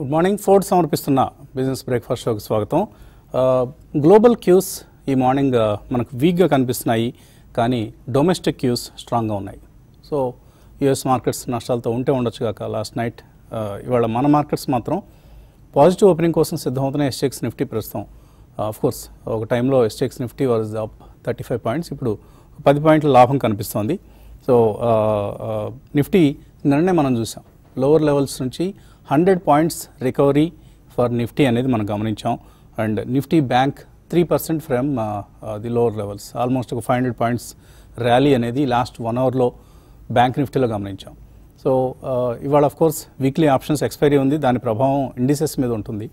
good morning Ford సమర్పిస్తున్న business breakfast షోకి స్వాగతం ఆ, గ్లోబల్ క్యూస్ ఈ మార్నింగ్ ఆ, మనకు వీక్గా కనిపిస్తున్నాయి కానీ డొమెస్టిక్ క్యూస్ స్ట్రాంగ్గా ఉన్నాయి సో యుఎస్ మార్కెట్స్ నష్టాలతో ఉంటే ఉండొచ్చు కాక లాస్ట్ నైట్ ఆ, ఇవాళ మన మార్కెట్స్ మాత్రం పాజిటివ్ ఓపెనింగ్ కోసం సిద్ధమవుతున్న ఎస్టెక్స్ నిఫ్టీ ప్రస్తుతం ఆఫ్ కోర్స్ ఒక టైంలో Sensex Nifty was up thirty five points ఇప్పుడు పది పాయింట్ల లాభం కనిపిస్తోంది సో ఆ, ఆ, నిఫ్టీ నిన్ననే మనం చూసాం లోవర్ లెవెల్స్ నుంచి hundred points recovery for Nifty అనేది మనం గమనించాం and Nifty bank three percent from the lower levels almost ఒక ఫైవ్ హండ్రెడ్ పాయింట్స్ ర్యాలీ అనేది లాస్ట్ వన్ అవర్లో బ్యాంక్ నిఫ్టీలో గమనించాం సో ఆ, ఇవాళ of course weekly options expiry ఉంది దాని ప్రభావం ఇండిసెస్ మీద ఉంటుంది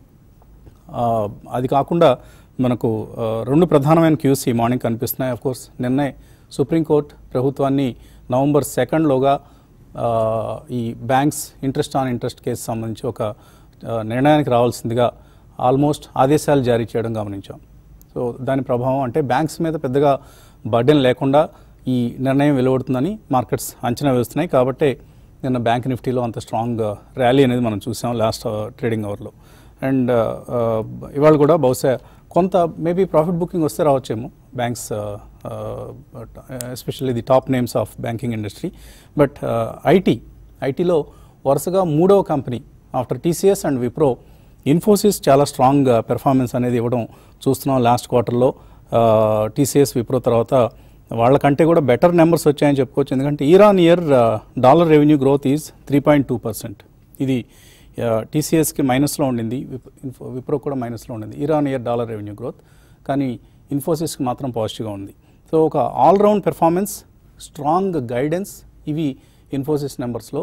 ఆ, అది కాకుండా మనకు ఆ, రెండు ప్రధానమైన క్యూస్ ఈ మార్నింగ్ కనిపిస్తున్నాయి అఫ్ కోర్స్ నిన్నే సుప్రీంకోర్టు ప్రభుత్వాన్ని నవంబర్ సెకండ్లోగా ఈ banks interest on interest case సంబంధించి ఒక ఆ, నిర్ణయానికి రావాల్సిందిగా ఆల్మోస్ట్ ఆదేశాలు జారీ చేయడం గమనించాం సో దాని ప్రభావం అంటే బ్యాంక్స్ మీద పెద్దగా బర్డెన్ లేకుండా ఈ నిర్ణయం వెలువడుతుందని మార్కెట్స్ అంచనా వేస్తున్నాయి కాబట్టి నిన్న బ్యాంక్ నిఫ్టీలో అంత స్ట్రాంగ్ ర్యాలీ అనేది మనం చూసాం లాస్ట్ ట్రేడింగ్ అవర్లో అండ్ ఇవాళ కూడా బహుశా కొంత మేబీ ప్రాఫిట్ బుకింగ్ వస్తే రావచ్చేమో banks especially the top names of banking industry but IT ఐటీలో వరుసగా మూడవ company after TCS and Wipro Infosys చాలా స్ట్రాంగ్ పెర్ఫార్మెన్స్ అనేది ఇవ్వడం చూస్తున్నాం లాస్ట్ క్వార్టర్లో టీసీఎస్ విప్రో తర్వాత వాళ్ళకంటే కూడా బెటర్ నెంబర్స్ వచ్చాయని చెప్పుకోవచ్చు ఎందుకంటే year on year dollar revenue growth is three point two percent ఇది టీసీఎస్కి మైనస్లో ఉండింది విప్- ఇన్ఫో- విప్రో కూడా మైనస్లో ఉండింది year on year dollar revenue growth కానీ ఇన్ఫోసిస్కి మాత్రం పాజిటివ్గా ఉంది సో ఒక ఆల్రౌండ్ పెర్ఫార్మెన్స్ స్ట్రాంగ్ గైడెన్స్ ఇవి ఇన్ఫోసిస్ నెంబర్స్లో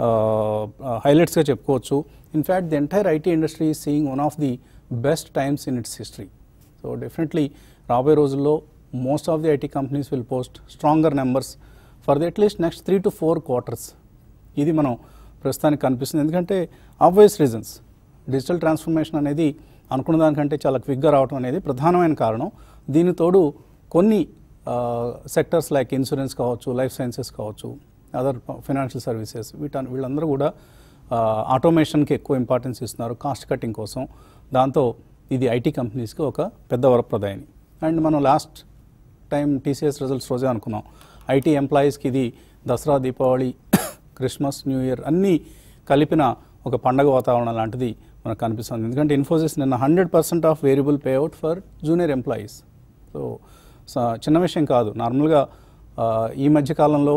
హైలైట్స్గా చెప్పుకోవచ్చు in fact the entire IT industry is seeing one of the best times in its history so definitely రాబోయే రోజుల్లో most of the IT companies will post stronger numbers for the at least next three to four quarters ఇది మనం ప్రస్తుతానికి కనిపిస్తుంది ఎందుకంటే obvious reasons digital transformation అనేది అనుకున్న దానికంటే చాలా క్విక్గా రావడం అనేది ప్రధానమైన కారణం దీని తోడు కొన్ని సెక్టర్స్ లైక్ ఇన్సూరెన్స్ కావచ్చు లైఫ్ సైన్సెస్ కావచ్చు అదర్ ఫైనాన్షియల్ సర్వీసెస్ వీట వీళ్ళందరూ కూడా ఆటోమేషన్కి ఎక్కువ ఇంపార్టెన్స్ ఇస్తున్నారు కాస్ట్ కటింగ్ కోసం దాంతో ఇది ఐటీ కంపెనీస్కి ఒక పెద్ద వరప్రదాయని అండ్ మనం లాస్ట్ టైం టీసీఎస్ రిజల్ట్స్ రోజే అనుకున్నాం ఐటీ ఎంప్లాయీస్కి ఇది Dussehra Deepavali Christmas New Year అన్నీ కలిపిన ఒక పండగ వాతావరణం లాంటిది మనకు కనిపిస్తుంది ఎందుకంటే ఇన్ఫోసిస్ నిన్న hundred percent of variable payout for junior employees so స- చిన్న విషయం కాదు నార్మల్గా ఆ, ఈ మధ్య కాలంలో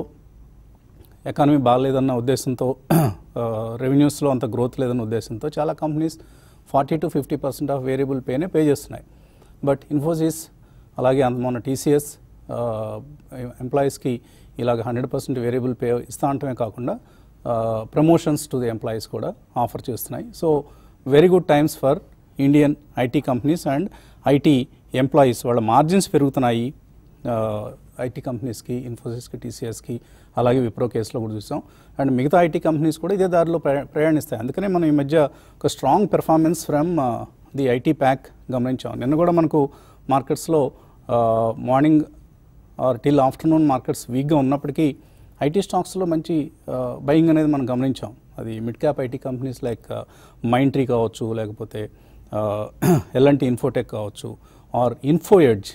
ఎకానమీ బాగాలేదన్న ఉద్దేశంతో రెవెన్యూస్లో అంత గ్రోత్ లేదన్న ఉద్దేశంతో చాలా companies forty to fifty percent of variable పేనే పే చేస్తున్నాయి బట్ ఇన్ఫోసిస్ అలాగే అంత మొన్న టీసీఎస్ ఎంప్లాయీస్కి ఇలాగ హండ్రెడ్ పర్సెంట్ వేరియబుల్ పే ఇస్తా అంటమే కాకుండా ప్రమోషన్స్ టు ది ఎంప్లాయీస్ కూడా ఆఫర్ చేస్తున్నాయి so very good times for Indian IT companies and IT employees వాళ్ళ మార్జిన్స్ పెరుగుతున్నాయి ఐటీ కంపెనీస్కి ఇన్ఫోసిస్కి టీసీఎస్కి అలాగే విప్రో కేసులో కూడా చూసాం అండ్ మిగతా ఐటీ కంపెనీస్ కూడా ఇదే దారిలో ప్రయా- ప్రయాణిస్తాయి అందుకనే మనం ఈ మధ్య ఒక strong performance from the IT pack గమనించాం నిన్న కూడా మనకు మార్కెట్స్లో morning or till afternoon markets వీక్గా ఉన్నప్పటికీ ఐటీ స్టాక్స్లో మంచి బయింగ్ అనేది మనం గమనించాం అది mid cap IT companies like Mindtree కావచ్చు లేకపోతే ఎల్ఎన్టీ ఇన్ఫోటెక్ కావచ్చు or Info Edge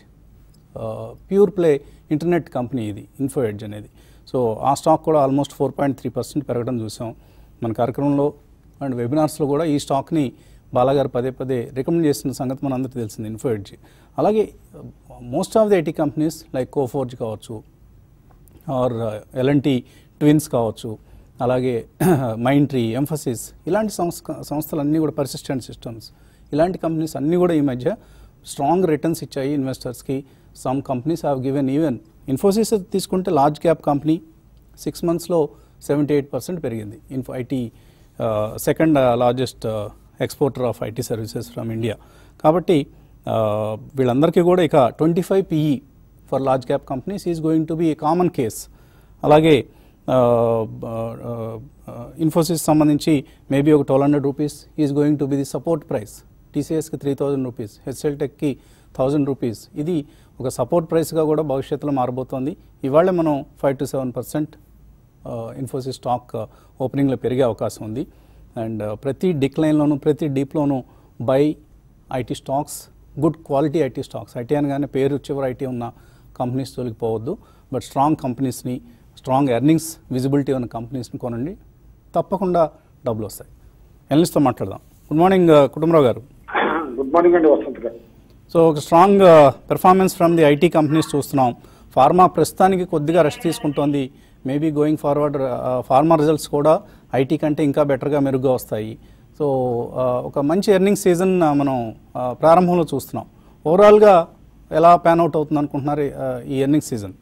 pure play internet company ఇది ఇన్ఫో ఎడ్జ్ అనేది సో ఆ స్టాక్ కూడా almost four point three percent పెరగడం చూసాం మన కార్యక్రమంలో అండ్ వెబినార్స్లో కూడా ఈ స్టాక్ని బాలాగారు పదే పదే రికమెండ్ చేసిన సంగతి మన అందరికీ తెలిసింది ఇన్ఫో ఎడ్జ్ అలాగే most of the IT companies like Coforge కావచ్చు ఆర్ ఎల్ఎన్టీ ట్విన్స్ కావచ్చు అలాగే మైండ్ ట్రీ ఎంఫసిస్ ఇలాంటి సంస్థ సంస్థలన్నీ కూడా పర్సిస్టెంట్ సిస్టమ్స్ ఇలాంటి కంపెనీస్ అన్నీ కూడా ఈ మధ్య స్ట్రాంగ్ రిటర్న్స్ ఇచ్చాయి ఇన్వెస్టర్స్కి some companies have given even Infosys తీసుకుంటే లార్జ్ క్యాప్ కంపెనీ సిక్స్ మంత్స్లో సెవెంటీ ఎయిట్ పర్సెంట్ పెరిగింది Info IT second largest exporter of IT services from India కాబట్టి ఆ, వీళ్ళందరికీ కూడా ఇక twenty five PE for large cap companies is going to be a common case అలాగే Infosys సంబంధించి maybe ఒక twelve hundred rupees is going to be the support price టీసీఎస్కి three thousand rupees HL టెక్కి thousand rupees ఇది ఒక support ప్రైస్గా కూడా భవిష్యత్తులో మారబోతోంది ఇవాళ మనం five to seven percent Infosys stock ఓపెనింగ్లో పెరిగే అవకాశం ఉంది అండ్ ప్రతి డిక్లైన్లోను ప్రతి డీప్లోను buy IT stocks good quality IT stocks IT అనగానే పేరు చివరి ఐటీ ఉన్న కంపెనీస్ జోలికి పోవద్దు బట్ స్ట్రాంగ్ కంపెనీస్ని స్ట్రాంగ్ ఎర్నింగ్స్ విజిబిలిటీ ఉన్న కంపెనీస్ని కొనండి తప్పకుండా డబ్బులు వస్తాయి ఎనలిస్ట్తో మాట్లాడదాం గుడ్ మార్నింగ్ కుటుంబరావు గారు గుడ్ మార్నింగ్ అండి వసంత్ గారు సో ఒక strong performance from the IT companies చూస్తున్నాం ఫార్మా ప్రస్తుతానికి కొద్దిగా రెస్ట్ తీసుకుంటోంది maybe going forward pharma results కూడా ఐటీ కంటే ఇంకా బెటర్గా మెరుగ్గా వస్తాయి సో ఒక మంచి ఎర్నింగ్ సీజన్ మనం ఆ, ప్రారంభంలో చూస్తున్నాం ఓవరాల్గా ఎలా ప్యాన్ అవుట్ అవుతుంది అనుకుంటున్నారు ఆ, ఈ ఎర్నింగ్ సీజన్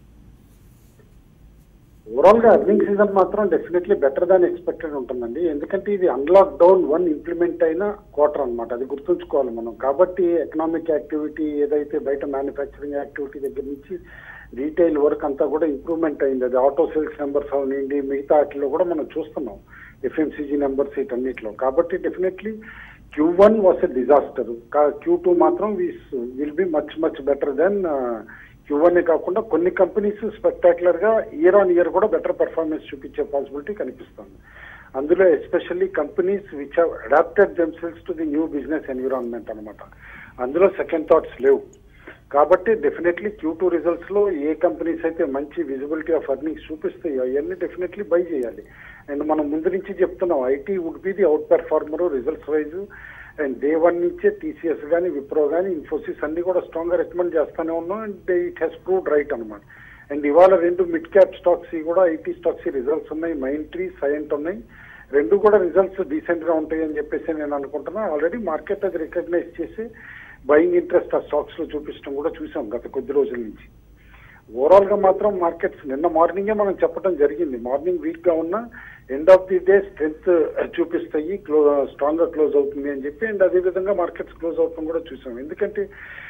ఓవరాల్ గా అర్నింగ్ సీజన్ మాత్రం డెఫినెట్లీ బెటర్ దాన్ ఎక్స్పెక్టెడ్ ఉంటుందండి ఎందుకంటే ఇది అన్లాక్ డౌన్ వన్ ఇంప్లిమెంట్ అయిన క్వార్టర్ అన్నమాట అది గుర్తుంచుకోవాలి మనం కాబట్టి ఎకనామిక్ యాక్టివిటీ ఏదైతే బయట మ్యానుఫ్యాక్చరింగ్ యాక్టివిటీ దగ్గర నుంచి రీటైల్ వర్క్ అంతా కూడా ఇంప్రూవ్మెంట్ అయింది అది ఆటో సేల్స్ నెంబర్స్ అవనండి మిగతా వాటిలో కూడా మనం చూస్తున్నాం ఎఫ్ఎంసీజీ నెంబర్స్ వీటన్నిటిలో కాబట్టి definitely Q one was a disaster Q two మాత్రం will be much much better than Q one కాకుండా కొన్ని కంపెనీస్ స్పెక్టాక్యులర్ గా ఇయర్ ఆన్ ఇయర్ కూడా బెటర్ పెర్ఫార్మెన్స్ చూపించే పాసిబిలిటీ కనిపిస్తుంది అందులో especially companies which have adapted themselves to the new business environment అనమాట అందులో సెకండ్ థాట్స్ లేవు కాబట్టి డెఫినెట్లీ క్యూ టూ రిజల్ట్స్ లో ఏ కంపెనీస్ అయితే మంచి విజిబిలిటీ ఆఫ్ అర్నింగ్స్ చూపిస్తాయో అవన్నీ డెఫినెట్లీ బై చేయాలి అండ్ మనం ముందు నుంచి చెప్తున్నాం IT would be the outperformer results wise and day one నుంచే టీసీఎస్ కానీ విప్రో కానీ ఇన్ఫోసిస్ అన్ని కూడా స్ట్రాంగ్ గా రికమెండ్ చేస్తానే ఉన్నాం and it has proved right అనమాట అండ్ ఇవాళ రెండు మిడ్ క్యాప్ స్టాక్స్ కూడా ఐటీ స్టాక్స్ రిజల్ట్స్ ఉన్నాయి మైండ్ ట్రీ సైంట్ ఉన్నాయి రెండు కూడా రిజల్ట్స్ డీసెంట్ గా ఉంటాయి అని చెప్పేసి నేను అనుకుంటున్నా ఆల్రెడీ మార్కెట్ అది రికగ్నైజ్ చేసి బయింగ్ ఇంట్రెస్ట్ ఆ స్టాక్స్ లో చూపించడం కూడా చూసాం గత కొద్ది రోజుల నుంచి ఓవరాల్ గా మాత్రం మార్కెట్స్ నిన్న మార్నింగే మనం చెప్పడం జరిగింది మార్నింగ్ వీక్ గా ఉన్న end of the day strength చూపిస్తాయి క్లో స్ట్రాంగ్ గా క్లోజ్ అవుతుంది అని చెప్పి అండ్ అదే విధంగా మార్కెట్స్ క్లోజ్ అవుతాం కూడా చూసాం ఎందుకంటే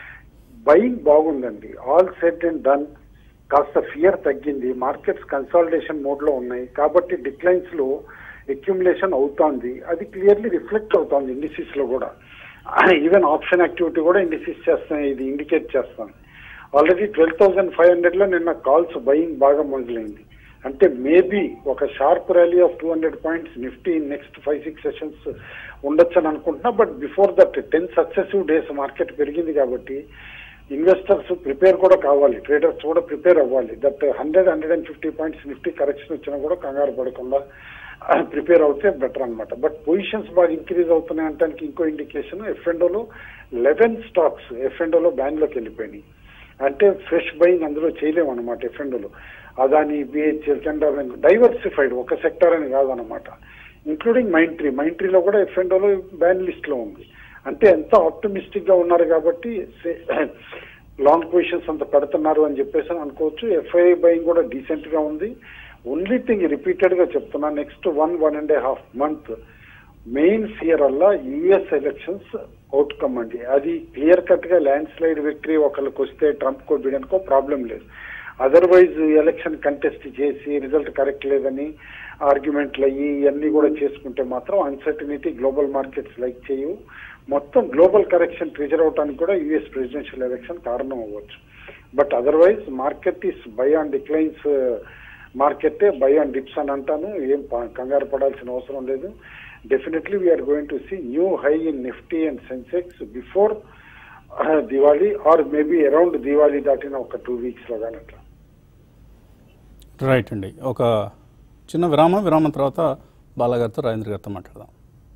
బయింగ్ బాగుందండి ఆల్ సెట్ అండ్ డన్ కాస్త ఫియర్ తగ్గింది మార్కెట్స్ కన్సాలిడేషన్ మోడ్ లో ఉన్నాయి కాబట్టి డిక్లైన్స్ లో అక్యుములేషన్ అవుతోంది అది క్లియర్లీ రిఫ్లెక్ట్ అవుతోంది ఇండిసిస్ లో కూడా ఈవెన్ ఆప్షన్ యాక్టివిటీ కూడా ఇండిసిస్ చేస్తాయి ఇది ఇండికేట్ చేస్తాను already twelve thousand five hundred లో నిన్న కాల్స్ బయింగ్ బాగా మొదలైంది అంటే మేబీ ఒక sharp rally of two hundred points Nifty next five six sessions ఉండొచ్చు అని అనుకుంటున్నా but before that ten successive days market పెరిగింది కాబట్టి ఇన్వెస్టర్స్ ప్రిపేర్ కూడా కావాలి ట్రేడర్స్ కూడా ప్రిపేర్ అవ్వాలి that hundred hundred and fifty points Nifty correction వచ్చినా కూడా కంగారు పడకుండా ప్రిపేర్ అవుతే బెటర్ అన్నమాట బట్ పొజిషన్స్ బాగా ఇంక్రీజ్ అవుతున్నాయి అంటానికి ఇంకో ఇండికేషన్ ఎఫ్ఎండోలో లెవెన్ స్టాక్స్ ఎఫ్ఎండోలో బ్యాన్లోకి వెళ్ళిపోయినాయి అంటే ఫ్రెష్ బయింగ్ అందులో చేయలేము అనమాట ఎఫ్ఎండోలో అదాని బిహెచ్ఎల్ కెనరా బ్యాంక్ డైవర్సిఫైడ్ ఒక సెక్టర్ అని కాదనమాట ఇంక్లూడింగ్ మైండ్ ట్రీ మైండ్ ట్రీలో కూడా ఎఫ్ఎండోలో బ్యాన్ లిస్ట్ లో ఉంది అంటే ఎంత ఆప్టమిస్టిక్ గా ఉన్నారు కాబట్టి లాంగ్ పొజిషన్స్ అంత పెడుతున్నారు అని చెప్పేసి అనుకోవచ్చు ఎఫ్ఐఐ బయింగ్ కూడా డీసెంట్ గా ఉంది ఓన్లీ థింగ్ రిపీటెడ్ గా చెప్తున్నా next one one and half month main fear వల్ల యుఎస్ ఎలక్షన్స్ అవుట్కమ్ అండి అది క్లియర్ కట్ గా ల్యాండ్ స్లైడ్ విక్టరీ ఒకరికి వస్తే ట్రంప్ కో బిడెన్ కో ప్రాబ్లం లేదు అదర్వైజ్ ఎలక్షన్ కంటెస్ట్ చేసి రిజల్ట్ కరెక్ట్ లేదని ఆర్గ్యుమెంట్లు అయ్యి ఇవన్నీ కూడా చేసుకుంటే మాత్రం అన్సర్టనిటీ గ్లోబల్ మార్కెట్స్ లైక్ చేయవు మొత్తం గ్లోబల్ కరెక్షన్ ట్రిజర్ అవడానికి కూడా యుఎస్ ప్రెసిడెన్షియల్ ఎలక్షన్ కారణం అవ్వచ్చు but otherwise market is buy on declines market buy on dips అని అంటాను ఏం ప- కంగారు పడాల్సిన అవసరం లేదు definitely we're going to see new high in Nifty and Sensex before Diwali or maybe around Diwali దాటిన ఒక టూ వీక్స్ లో కానీ అట్లా రైట్ అండి ఒక చిన్న విరామం విరామం తర్వాత బాలాగారితో రాజేంద్ర గారితో మాట్లాడదాం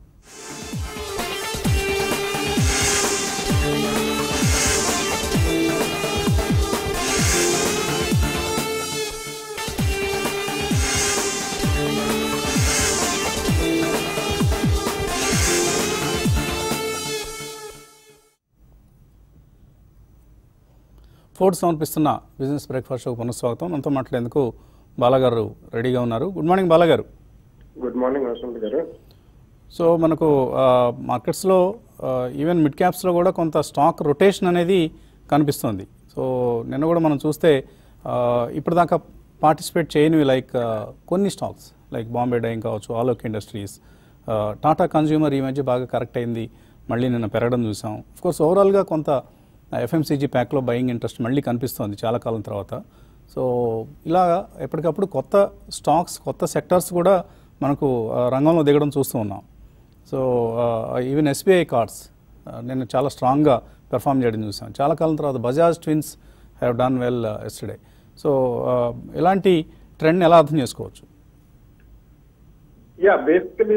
ఫోర్డ్ సమర్పిస్తున్న బిజినెస్ బ్రేక్ఫాస్ట్ షోకు పునఃస్వాగతం మనతో మాట్లాడేందుకు బాలాగారు రెడీగా ఉన్నారు గుడ్ మార్నింగ్ బాలాగారు గుడ్ మార్నింగ్ వసంత్ గారు సో మనకు ఆ, మార్కెట్స్లో ఆ, ఈవెన్ మిడ్ క్యాప్స్లో కూడా కొంత స్టాక్ రొటేషన్ అనేది కనిపిస్తుంది సో నిన్న కూడా మనం చూస్తే ఆ, ఇప్పటిదాకా పార్టిసిపేట్ చేయనివి లైక్ ఆ, కొన్ని స్టాక్స్ లైక్ బాంబే డైయింగ్ కావచ్చు ఆలోక్ ఇండస్ట్రీస్ ఆ, టాటా కన్జ్యూమర్ ఈ మధ్య బాగా కరెక్ట్ అయింది మళ్ళీ నిన్న పెరగడం చూసాం కోర్స్ ఓవరాల్గా కొంత ఎఫ్ఎంసీజీ ప్యాక్లో బయింగ్ ఇంట్రెస్ట్ మళ్ళీ కనిపిస్తుంది చాలా కాలం తర్వాత సో ఇలా ఎప్పటికప్పుడు కొత్త స్టాక్స్ కొత్త సెక్టర్స్ కూడా మనకు ఆ, రంగంలో దిగడం చూస్తూ ఉన్నాం సో ఈవెన్ ఎస్బీఐ కార్డ్స్ నేను చాలా స్ట్రాంగ్గా పెర్ఫామ్ చేయడం చూసాం చాలా కాలం తర్వాత Bajaj twins have done well yesterday so ఇలాంటి ట్రెండ్ ఎలా అర్థం చేసుకోవచ్చు యా బేసికలీ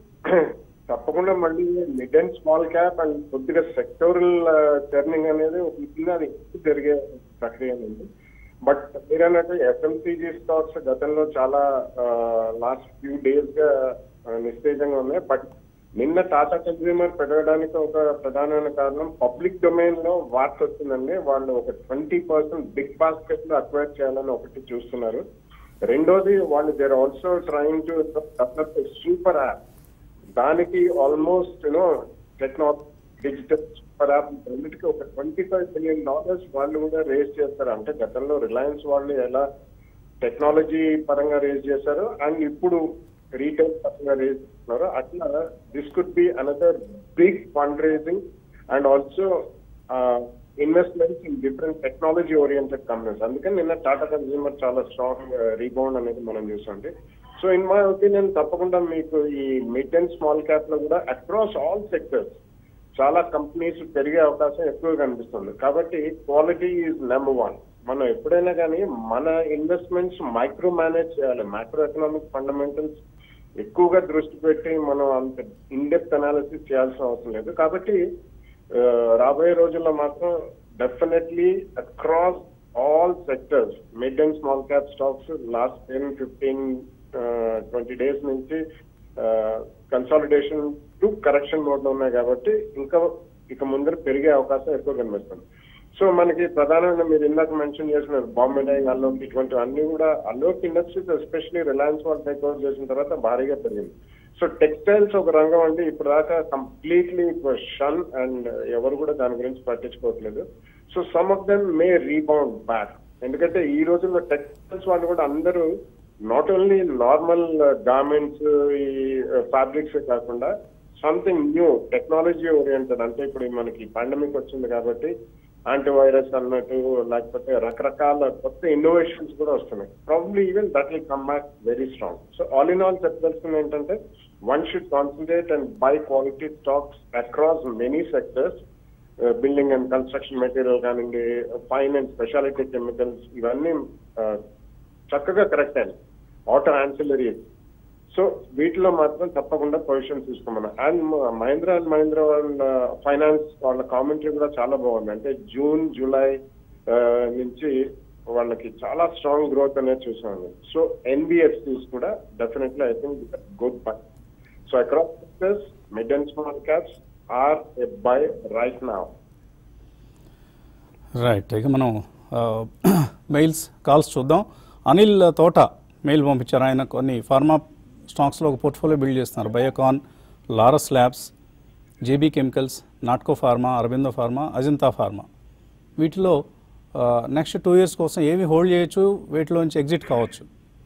తప్పకుండా మళ్ళీ mid and small cap and కొద్దిగా సెక్టోరల్ టర్నింగ్ అనేది ఒక విధంగా అది ఎక్కువ జరిగే ప్రక్రియ ఉంది బట్ మీరన్నట్టు ఎఫ్ఎంసీజీ స్టాక్స్ గతంలో చాలా లాస్ట్ ఫ్యూ డేస్ గా ఆ, నిస్తేజంగా ఉన్నాయి బట్ నిన్న టాటా కన్స్యూమర్ పెరగడానికి ఒక ప్రధానమైన కారణం పబ్లిక్ డొమైన్ లో వార్త వచ్చిందండి వాళ్ళు ఒక ట్వంటీ పర్సెంట్ బిగ్ బాస్కెట్ లో అక్వైర్ చేయాలని ఒకటి చూస్తున్నారు రెండోది వాళ్ళు there also trying to develop super app దానికి almost you know technology digital super app రెండింటికి ఒక ట్వంటీ ఫైవ్ బిలియన్ డాలర్స్ వాళ్ళు కూడా రేజ్ చేస్తారు అంటే గతంలో రిలయన్స్ వాళ్ళు ఎలా టెక్నాలజీ పరంగా రేజ్ చేశారు అండ్ ఇప్పుడు రీటైల్ పరంగా రేజ్ చేస్తున్నారు అట్లా this could be another big fund raising and also investments in different technology oriented companies అందుకని నిన్న టాటా కన్స్యూమర్ చాలా స్ట్రాంగ్ రీబౌండ్ అనేది మనం చూస్తుంటే సో ఇన్ మై ఒపీనియన్ తప్పకుండా మీకు ఈ మిడ్ అండ్ స్మాల్ క్యాప్ లో కూడా అక్రాస్ ఆల్ సెక్టర్స్ చాలా కంపెనీస్ పెరిగే అవకాశం ఎక్కువ కనిపిస్తుంది కాబట్టి క్వాలిటీ ఈజ్ నెంబర్ వన్ మనం ఎప్పుడైనా కానీ మన ఇన్వెస్ట్మెంట్స్ మైక్రో మేనేజ్ చేయాలి మైక్రో ఎకనామిక్ ఫండమెంటల్స్ ఎక్కువగా దృష్టి పెట్టి మనం అంత ఇన్డెప్త్ అనాలిసిస్ చేయాల్సిన అవసరం లేదు కాబట్టి ఆ, రాబోయే రోజుల్లో మాత్రం definitely across all sectors mid and small cap stocks last ten fifteen twenty days నుంచి కన్సాలిడేషన్ టు కరెక్షన్ మోడ్ లో ఉన్నాయి కాబట్టి ఇంకా ఇక ముందర పెరిగే అవకాశం ఎక్కువ కనిపిస్తుంది సో మనకి ప్రధానంగా మీరు ఇందాక మెన్షన్ చేసిన బాంబే డైంగ్ అల్లోక్ ఇటువంటి అన్ని కూడా అల్లోక్ ఇండస్ట్రీస్ ఎస్పెషల్లీ రిలయన్స్ వాళ్ళు టేక్ ఓవర్ చేసిన తర్వాత భారీగా పెరిగింది సో టెక్స్టైల్స్ ఒక రంగం అండి ఇప్పుడు దాకా కంప్లీట్లీ షన్ అండ్ ఎవరు కూడా దాని గురించి పట్టించుకోవట్లేదు so some of them may rebound back ఎందుకంటే ఈ రోజుల్లో టెక్స్టైల్స్ వాళ్ళు కూడా అందరూ నాట్ ఓన్లీ నార్మల్ గార్మెంట్స్ ఈ ఫ్యాబ్రిక్స్ కాకుండా సంథింగ్ న్యూ టెక్నాలజీ ఓరియంటెడ్ అంటే ఇప్పుడు మనకి పాండమిక్ వచ్చింది కాబట్టి యాంటీవైరస్ అన్నట్టు లేకపోతే రకరకాల కొత్త ఇన్నోవేషన్స్ కూడా వస్తున్నాయి probably even that will come back very strong so all in all చెప్పదలుచుకుంది ఏంటంటే one should concentrate and buy quality stocks across many sectors building and construction material కానివ్వండి ఫైన్ అండ్ స్పెషాలిటీ కెమికల్స్ ఇవన్నీ uh, చక్కగా correct అయ్యాయి auto ancillary so వీటిలో మాత్రం తప్పకుండా position తీసుకోమన్నా అండ్ మహేంద్ర అండ్ మహేంద్ర వాళ్ళ ఫైనాన్స్ వాళ్ళ కామెంటరీ కూడా చాలా బాగుంది అంటే జూన్ జూలై ఆ, నుంచి వాళ్ళకి చాలా స్ట్రాంగ్ గ్రోత్ అనేది చూసాము సో ఎన్బిఎఫ్సిస్ కూడా definitely I think good buy so across sectors mid and small caps are a buy right now right ఇక మనం మెయిల్స్ కాల్స్ చూద్దాం అనిల్ తోట మెయిల్ పంపించారు ఆయన కొన్ని ఫార్మా స్టాక్స్లో ఒక పోర్ట్ఫోలియో బిల్డ్ చేస్తున్నారు Biocon Laurus labs JB chemicals Natco pharma Aurobindo pharma Ajanta pharma వీటిలో నెక్స్ట్ టూ ఇయర్స్ కోసం ఏవి హోల్డ్ చేయొచ్చు వీటిలోంచి ఎగ్జిట్ కావచ్చు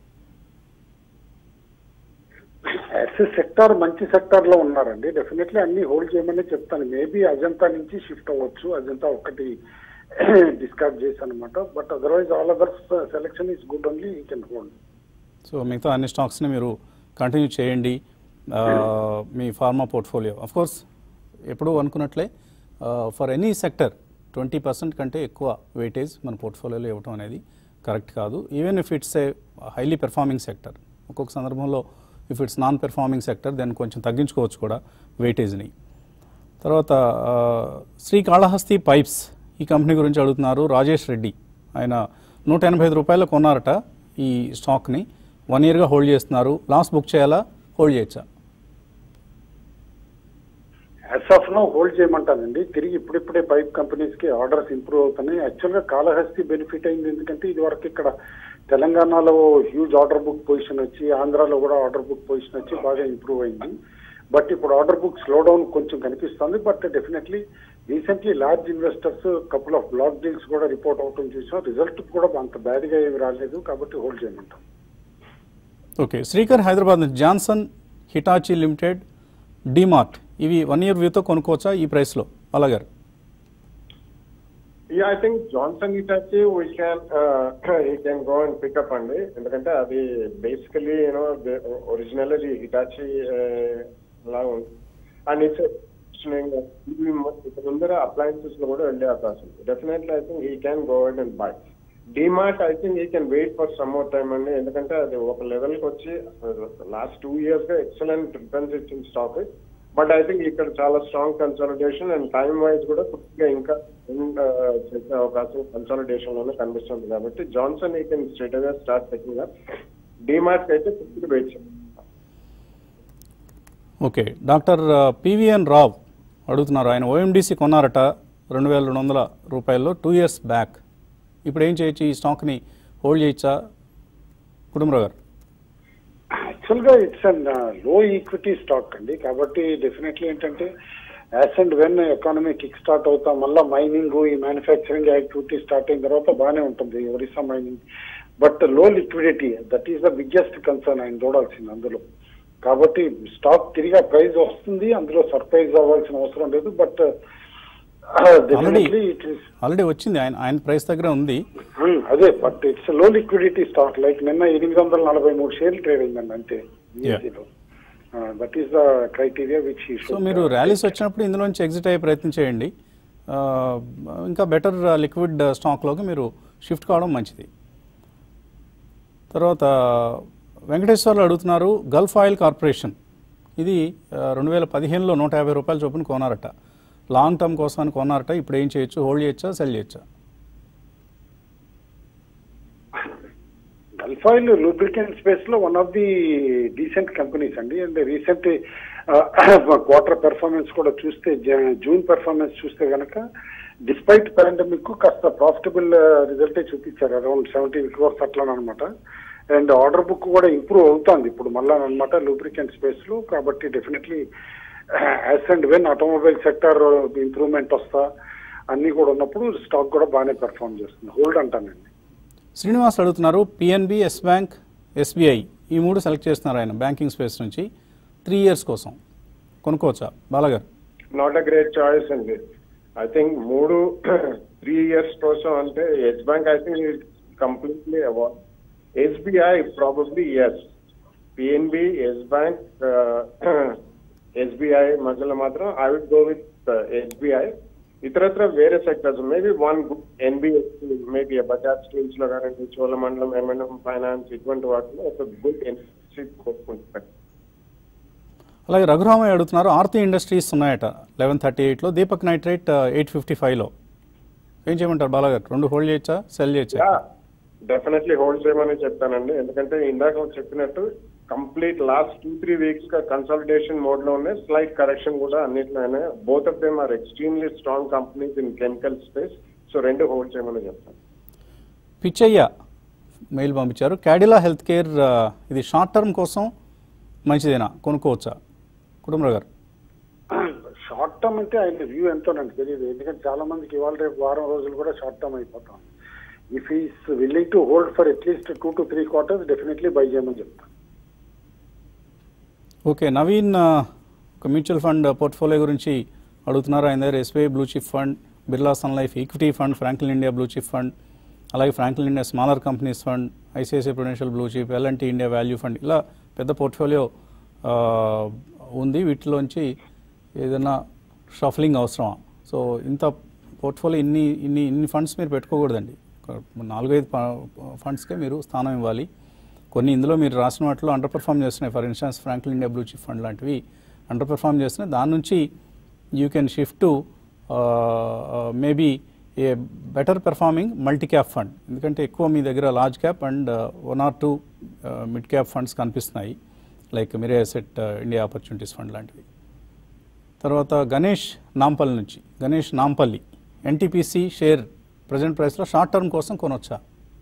యాక్సిస్ సెక్టార్ మంచి సెక్టార్ లో ఉన్నారండి డెఫినెట్లీ అన్ని హోల్డ్ చేయమని చెప్తాను మేబీ అజంతా నుంచి షిఫ్ట్ అవ్వచ్చు అజంతా ఒకటి డిస్కార్డ్ చేశాను అనమాట but otherwise all others selection is good only you can hold so మిగతా అన్ని స్టాక్స్ని మీరు కంటిన్యూ చేయండి ఆ, మీ ఫార్మా పోర్ట్ఫోలియో అఫ్ కోర్స్ ఎప్పుడూ అనుకున్నట్లే for any sector twenty percent కంటే ఎక్కువ వెయిటేజ్ మన పోర్ట్ఫోలియోలో ఇవ్వటం అనేది కరెక్ట్ కాదు even if it's a highly performing sector ఒక్కొక్క సందర్భంలో if it's non performing sector దాన్ని కొంచెం తగ్గించుకోవచ్చు కూడా వెయిటేజ్ని తర్వాత ఆ, శ్రీకాళహస్తి పైప్స్ ఈ కంపెనీ గురించి అడుగుతున్నారు రాజేష్ రెడ్డి ఆయన నూట ఎనభై ఐదు రూపాయలు కొన్నారట ఈ స్టాక్ని వన్ ఇయర్గా హోల్డ్ చేస్తున్నారు లాస్ బుక్ చేయాలా హోల్డ్ చేయొచ్చా యాజ్ ఆఫ్ నో హోల్డ్ చేయమంటానండి తిరిగి ఇప్పుడిప్పుడే పైప్ కంపెనీస్ కి ఆర్డర్స్ ఇంప్రూవ్ అవుతున్నాయి యాక్చువల్ గా కాళహస్తి బెనిఫిట్ అయింది ఎందుకంటే ఇది వరకు ఇక్కడ తెలంగాణలో హ్యూజ్ ఆర్డర్ బుక్ పొజిషన్ వచ్చి ఆంధ్రాలో కూడా ఆర్డర్ బుక్ పొజిషన్ వచ్చి బాగా ఇంప్రూవ్ అయింది బట్ ఇప్పుడు ఆర్డర్ బుక్ స్లో డౌన్ కొంచెం కనిపిస్తుంది but definitely recently large investors couple of block deals కూడా రిపోర్ట్ అవటం చూసాం రిజల్ట్ కూడా అంత బ్యాడ్ గా ఏమి రాలేదు కాబట్టి హోల్డ్ చేయమంటాం ఓకే శ్రీకర్ హైదరాబాద్ నుంచి జాన్సన్ హిటాచి లిమిటెడ్ డిమార్ట్ ఇవి వన్ ఇయర్ వ్యూతో కొనుక్కోవచ్చా ఈ ప్రైస్లో అలాగారు yeah I think Johnson Hitachi we can he can go and pick up అండి ఎందుకంటే అది బేసికలీ యూనో ఒరిజినల్ అది హిటాచి లా అండ్ ఇట్స్ ఇవి ముందర అప్లయన్సెస్ లో కూడా వెళ్ళే అవకాశం definitely I think he can go and buy DMart I think he can wait for some more time అండి ఎందుకంటే అది ఒక లెవెల్ కి వచ్చి లాస్ట్ టూ ఇయర్స్ గా ఎక్సలెంట్ రిటర్న్స్ ఇచ్చిన స్టాక్ బట్ ఐ థింక్ ఇక్కడ చాలా strong consolidation and time wise కూడా కొద్దిగా ఇంకా end, uh, చేసే అవకాశం కన్సాలిడేషన్ లోనే కనిపిస్తుంది కాబట్టి Johnson we can straight away start taking up DMart అయితే కొద్దిగా వెయిట్ చేయాలి ఓకే డాక్టర్ పివిఎన్ రావ్ అడుగుతున్నారు ఆయన ఓఎండిసి కొన్నారట రెండు వేల రెండు వందల రూపాయల్లో టూ ఇయర్స్ బ్యాక్ ఇప్పుడు ఏం చేయొచ్చు ఈ స్టాక్ని హోల్డ్ చేయొచ్చా కుటుంబరావు గారు యాక్చువల్ గా it's and low equity stock అండి కాబట్టి డెఫినెట్లీ ఏంటంటే as and when economy kick start అవుతా మళ్ళీ మైనింగ్ ఈ మ్యానుఫ్యాక్చరింగ్ యాక్టివిటీ స్టార్ట్ అయిన తర్వాత బాగానే ఉంటుంది Orissa mining but low liquidity that is the biggest concern ఆయన చూడాల్సింది అందులో కాబట్టి స్టాక్ తిరిగి ప్రైస్ వస్తుంది అందులో సర్ప్రైజ్ అవ్వాల్సిన అవసరం లేదు but definitely it is already వచ్చింది ఆయన ఆయన ప్రైస్ దగ్గర ఉంది Hmm, అదే but it's low liquidity stock like నిన్న ఎనిమిది వందల నలభై మూడు షేర్లు ట్రేడ్ అయిందండి అంతే that is the criteria which so మీరు ర్యాలీస్ వచ్చినప్పుడు ఇందులోంచి ఎగ్జిట్ అయ్యే ప్రయత్నం చేయండి ఆ, ఇంకా బెటర్ లిక్విడ్ స్టాక్లోకి మీరు షిఫ్ట్ కావడం మంచిది తర్వాత వెంకటేశ్వర్లు అడుగుతున్నారు గల్ఫ్ ఆయిల్ కార్పొరేషన్ ఇది రెండు వేల పదిహేనులో నూట యాభై రూపాయల చొప్పున కొన్నారట లాంగ్ టర్మ్ కోసాన్ని కొన్నారట ఇప్పుడు ఏం చేయొచ్చు హోల్డ్ చేయొచ్చా సెల్ చేయొచ్చా గల్ఫ్ ఆయిల్ లూబ్రికెంట్ స్పేస్ లో one of the decent companies అండి అండ్ రీసెంట్ క్వార్టర్ పెర్ఫార్మెన్స్ కూడా చూస్తే జ- జూన్ పెర్ఫార్మెన్స్ చూస్తే గనక డిస్పైట్ పాండమిక్ కాస్త ప్రాఫిటబుల్ రిజల్టే చూపించారు అరౌండ్ సెవెంటీన్ క్రోర్స్ అట్లా అనమాట అండ్ ఆర్డర్ బుక్ కూడా ఇంప్రూవ్ అవుతుంది ఇప్పుడు మళ్ళా అనమాట లూబ్రికెంట్ స్పేస్ లో కాబట్టి definitely as and when automobile sector improvement వస్తా అన్ని కూడా ఉన్నప్పుడు స్టాక్ కూడా బాగానే పెర్ఫార్మ్ చేస్తుంది హోల్డ్ అంటానండి శ్రీనివాస్ అడుగుతున్నారు పిఎన్బి ఎస్ బ్యాంక్ ఎస్బీఐ ఈ మూడు సెలెక్ట్ చేస్తున్నారు ఆయన బ్యాంకింగ్ స్పేస్ నుంచి త్రీ ఇయర్స్ కోసం కొనుక్కోవచ్చా బాలగారు నాట్ అ గ్రేట్ చాయిస్ అండి ఐ థింక్ మూడు త్రీ ఇయర్స్ కోసం అంటే yes bank I think completely avoid SBI probably yes PNB yes bank SBI మధ్యలో మాత్రం I would go with SBI ఇతరత్ర వేరే sectors maybe one good NBFC maybe Bajaj schemes లో కానీ చోళమండలం ఎంఎన్ఎం ఫైనాన్స్ ఇటువంటి వాటిలో ఒక గుడ్ ఎన్బిఎఫ్సి కోరుకుంటారు అలాగే రఘురామయ్య అడుగుతున్నారు ఆర్తి ఇండస్ట్రీస్ ఉన్నాయట లెవెన్ థర్టీ ఎయిట్లో దీపక్ నైట్రేట్ ఎయిట్ ఫిఫ్టీ ఫైవ్లో ఏం చేయమంటారు బాలగారు రెండు హోల్డ్ చేయొచ్చా సెల్ చేయొచ్చా డెఫినెట్లీ హోల్డ్ చేయమని చెప్తానండి ఎందుకంటే ఇందాక చెప్పినట్టు complete last two three weeks గా కన్సల్టేషన్ మోడ్ లో ఉన్నాయి స్లైట్ కరెక్షన్ కూడా అన్నిట్లోనే both of them are extremely strong companies in chemical space so రెండు హోల్డ్ చేయమని చెప్తాను పిచ్చయ్య మెయిల్ పంపించారు క్యాడిలా హెల్త్ కేర్ ఆ, ఇది షార్ట్ టర్మ్ కోసం మంచిదేనా కొనుక్కోవచ్చా కుటుంబరావు గారు షార్ట్ టర్మ్ అంటే ఆయన వ్యూ ఎంతో నాకు తెలియదు ఎందుకంటే చాలా మందికి ఇవాళ రేపు వారం రోజులు కూడా షార్ట్ టర్మ్ అయిపోతాం if is willing to hold for at least two to three quarters definitely buy చేయమని చెప్తాను ఓకే నవీన్ ఆ, ఒక మ్యూచువల్ ఫండ్ పోర్ట్ఫోలియో గురించి అడుగుతున్నారు ఆయన దగ్గర SBI blue chip fund Birla sun life equity fund Franklin India blue chip fund అలాగే Franklin India smaller companies fund ICICI prudential blue chip L and T India value fund ఇలా పెద్ద పోర్ట్ఫోలియో ఆ, ఉంది వీటిలోంచి ఏదైనా షఫలింగ్ అవసరమా సో ఇంత పోర్ట్ఫోలియో ఇన్ని ఇన్ని ఇన్ని ఫండ్స్ మీరు పెట్టుకోకూడదండి ఒక నాలుగైదు ఫండ్స్కే మీరు స్థానం ఇవ్వాలి కొన్ని ఇందులో మీరు రాసిన వాటిలో అండర్ పర్ఫామ్ చేస్తున్నాయి for instance Franklin India blue chip fund లాంటివి అండర్ పర్ఫామ్ చేస్తున్నాయి దాని నుంచి you can shift to maybe a better performing multi cap fund ఎందుకంటే ఎక్కువ మీ దగ్గర large cap and one or two mid cap funds కనిపిస్తున్నాయి like Mirae asset India opportunities fund లాంటివి తర్వాత గణేష్ నాంపల్లి నుంచి Ganesh Nampally NTPC share present ప్రైస్లో షార్ట్ టర్మ్ కోసం కొనొచ్చా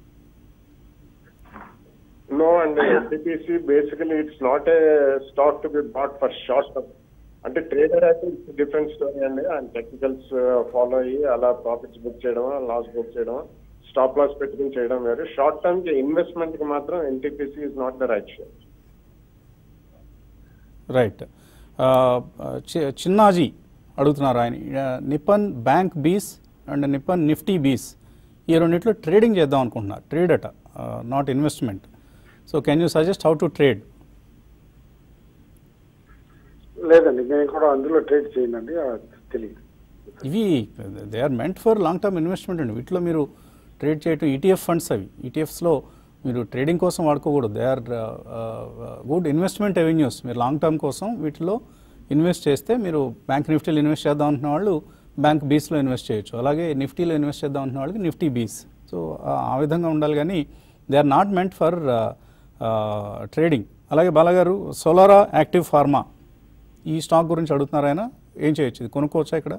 నో అండి ఎస్డిపిసి basically it's not a stock to be bought for short term అంటే ట్రేడర్ అయితే ఇట్స్ డిఫరెంట్ స్టోరీ అండి అండ్ టెక్నికల్స్ ఫాలో అయ్యి అలా ప్రాఫిట్స్ బుక్ చేయడం లాస్ బుక్ చేయడం స్టాప్ లాస్ పెట్టుకుని చేయడం వేరు షార్ట్ టర్మ్ కి ఇన్వెస్ట్మెంట్ కి మాత్రం NTPC is not the right share right Chinnaji అడుగుతున్నారు ఆయన ఆ, Nippon bank BeES and Nippon Nifty BeES ఈ రెండిట్లో ట్రేడింగ్ చేద్దాం అనుకుంటున్నారు ట్రేడ్ అట not investment so can you suggest how to trade లేదండి నేను కూడా అందులో ట్రేడ్ చేయనండి ఆ, తెలియదు ఇవి they are meant for long term investment అండి వీటిలో మీరు ట్రేడ్ చేయటం ఈటీఎఫ్ ఫండ్స్ అవి ఈటీఎఫ్స్లో మీరు ట్రేడింగ్ కోసం వాడుకోకూడదు they are good investment revenues మీరు లాంగ్ టర్మ్ కోసం వీటిలో ఇన్వెస్ట్ చేస్తే మీరు బ్యాంక్ నిఫ్టీలో ఇన్వెస్ట్ చేద్దాం అనుకున్న వాళ్ళు బ్యాంక్ బీస్లో ఇన్వెస్ట్ చేయొచ్చు అలాగే నిఫ్టీలో ఇన్వెస్ట్ చేద్దాం అనుకున్న వాళ్ళకి నిఫ్టీ బీస్ సో ఆ విధంగా ఉండాలి కానీ they are not meant for trading అలాగే బాలగారు సోలారా యాక్టివ్ ఫార్మా ఈ స్టాక్ గురించి అడుగుతున్నారు ఆయన ఏం చేయొచ్చు ఇది కొనుక్కోవచ్చా ఇక్కడ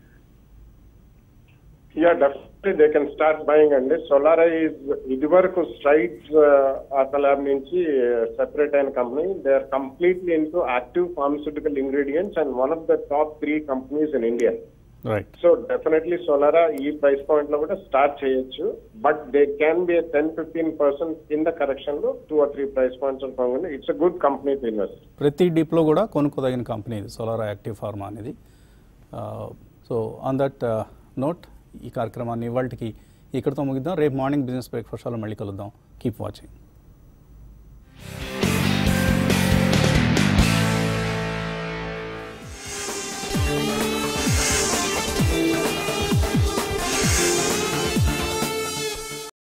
yeah definitely they can start buying అండి సోలారా ఈజ్ ఇది వరకు స్ట్రైట్స్ అసలు నుంచి సెపరేట్ అయిన company they are completely into active pharmaceutical ingredients and one of the top three companies in India right so definitely Solara ఈ ప్రైస్ పాయింట్ లో కూడా start చేయొచ్చు but they can be ten fifteen percent కింద correction లో two or three price points ఉంటుంది it's a good company to invest ప్రతి డిప్లో కూడా కొనుక్కోదగిన కంపెనీ ఇది సోలార్ యాక్టివ్ ఫార్మా అనేది సో ఆన్ దట్ నోట్ ఈ కార్యక్రమాన్ని ఇవాళకి ఇక్కడితో ముగిద్దాం రేపు మార్నింగ్ బిజినెస్ బ్రేక్ఫాస్ట్లో మళ్ళీ కలుద్దాం కీప్ వాచింగ్